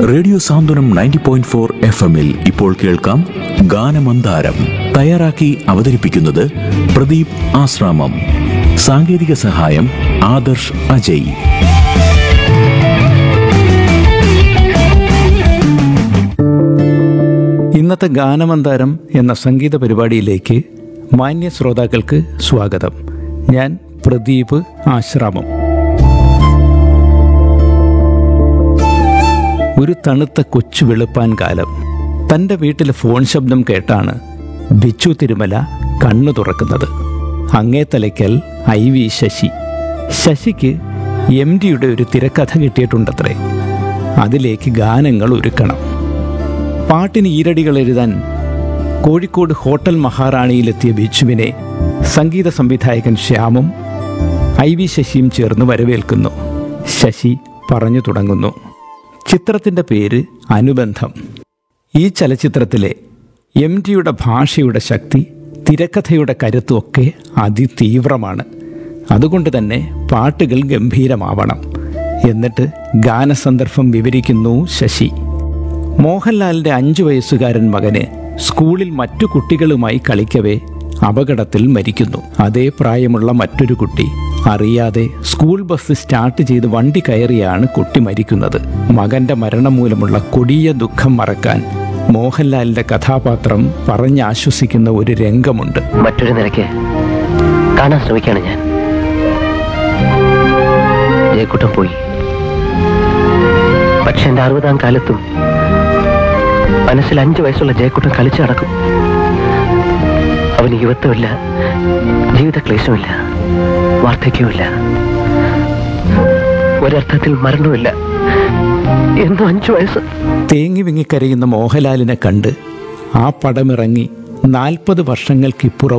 radio Santhwanam ninety point four F എമ്മിൽ ഇപ്പോൾ കേൾക്കാം ഗാനമന്ദാരം തയ്യാറാക്കി അവതരിപ്പിക്കുന്നത് പ്രദീപ് ആശ്രാമം സാങ്കേതിക സഹായം ആദർശ് അജയ് ഇന്നത്തെ ഗാനമന്താരം എന്ന സംഗീത പരിപാടിയിലേക്ക് മാന്യ ശ്രോതാക്കൾക്ക് സ്വാഗതം ഞാൻ പ്രദീപ് ആശ്രാമം ഒരു തണുത്ത കൊച്ചു വെളുപ്പാൻ കാലം തൻ്റെ വീട്ടിലെ ഫോൺ ശബ്ദം കേട്ടാണ് ബിച്ചു തിരുമല കണ്ണു തുറക്കുന്നത് അങ്ങേ തലയ്ക്കൽ ഐ വി ശശി ശശിക്ക് എം ഡിയുടെ ഒരു തിരക്കഥ കിട്ടിയിട്ടുണ്ടത്രേ അതിലേക്ക് ഗാനങ്ങൾ ഒരുക്കണം പാട്ടിന് ഈരടികൾ എഴുതാൻ കോഴിക്കോട് ഹോട്ടൽ മഹാറാണിയിലെത്തിയ ബിച്ചുവിനെ സംഗീത സംവിധായകൻ ശ്യാമും ഐ വി ശശിയും ചേർന്ന് വരവേൽക്കുന്നു ശശി പറഞ്ഞു തുടങ്ങുന്നു ചിത്രത്തിൻ്റെ പേര് അനുബന്ധം ഈ ചലച്ചിത്രത്തിലെ എം ടിയുടെ ഭാഷയുടെ ശക്തി തിരക്കഥയുടെ കരുത്തുമൊക്കെ അതിതീവ്രമാണ് അതുകൊണ്ട് തന്നെ പാട്ടുകൾ ഗംഭീരമാവണം എന്നിട്ട് ഗാനസന്ദർഭം വിവരിക്കുന്നു ശശി മോഹൻലാലിന്റെ അഞ്ചു വയസ്സുകാരൻ മകന് സ്കൂളിൽ മറ്റു കുട്ടികളുമായി കളിക്കവേ അപകടത്തിൽ മരിക്കുന്നു അതേ പ്രായമുള്ള മറ്റൊരു കുട്ടി അറിയാതെ സ്കൂൾ ബസ് സ്റ്റാർട്ട് ചെയ്ത് വണ്ടി കയറിയാണ് കുട്ടി മരിക്കുന്നത് മകന്റെ മരണം മൂലമുള്ള കൊടിയ ദുഃഖം മറക്കാൻ മോഹൻലാലിന്റെ കഥാപാത്രം പറഞ്ഞാശ്വസിക്കുന്ന ഒരു രംഗമുണ്ട് മറ്റൊരു നിലയ്ക്ക് കാണാൻ ശ്രമിക്കുകയാണ് ഞാൻ ജയക്കുട്ടം പോയി പക്ഷെ എന്റെ അറുപതാം കാലത്തും മനസ്സിൽ അഞ്ചു വയസ്സുള്ള ജയക്കുട്ടൻ കളിച്ചു നടക്കും അവന് യുവത്വമില്ല ജീവിത ക്ലേശമില്ല വാർദ്ധക്യമില്ല ഒരർത്ഥത്തിൽ മരണമില്ല എന്നും അഞ്ചു വയസ്സ് തേങ്ങി വിങ്ങിക്കരയുന്ന മോഹൻലാലിനെ കണ്ട് ആ പടമിറങ്ങി നാൽപ്പത് വർഷങ്ങൾക്കിപ്പുറവും